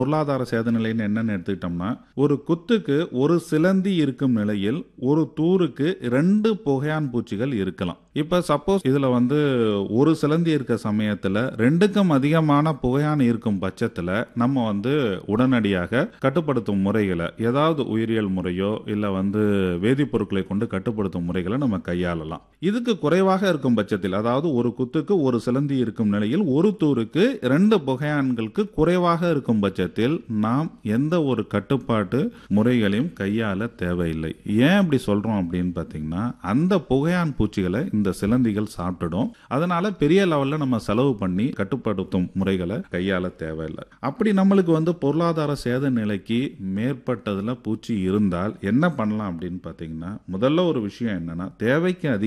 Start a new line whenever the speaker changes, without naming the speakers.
பொருளாதார சேத நிலைன்னு என்னன்னு எடுத்துக்கிட்டோம்னா ஒரு குத்துக்கு ஒரு சிலந்தி இருக்கும் நிலையில் ஒரு தூருக்கு ரெண்டு புகையான் பூச்சிகள் இருக்கலாம் இப்ப சப்போஸ் இதுல வந்து ஒரு சிலந்தி இருக்க சமயத்துல ரெண்டுக்கும் அதிகமான புகையான் இருக்கும் பட்சத்துல நம்ம வந்து உடனடியாக கட்டுப்படுத்தும் முறைகளை ஏதாவது உயிரியல் முறையோ இல்ல வந்து வேதிப்பொருட்களை கொண்டு கட்டுப்படுத்தும் முறைகளை நம்ம கையாளலாம் இதுக்கு குறைவாக இருக்கும் பட்சத்தில் அதாவது ஒரு குத்துக்கு ஒரு சிலந்தி இருக்கும் நிலையில் ஒரு தூருக்கு ரெண்டு புகையான்களுக்கு குறைவாக இருக்கும் பட்சத்தில் நாம் எந்த ஒரு கட்டுப்பாட்டு முறைகளையும் கையாள தேவையில்லை ஏன் அப்படி சொல்றோம் அப்படின்னு பார்த்தீங்கன்னா அந்த புகையான் பூச்சிகளை இந்த சிலந்திகள் சாப்பிட்டுடும் அதனால பெரிய லெவல்ல நம்ம செலவு பண்ணி கட்டுப்படுத்தும் முறைகளை கையாள தேவையில்லை அப்படி நம்மளுக்கு வந்து பொருளாதார சேத நிலைக்கு மேற்பட்டதுல பூச்சி இருந்தால் என்ன பண்ணலாம் அப்படின்னு பார்த்தீங்கன்னா முதல்ல ஒரு விஷயம் என்னன்னா தேவைக்கு அதிக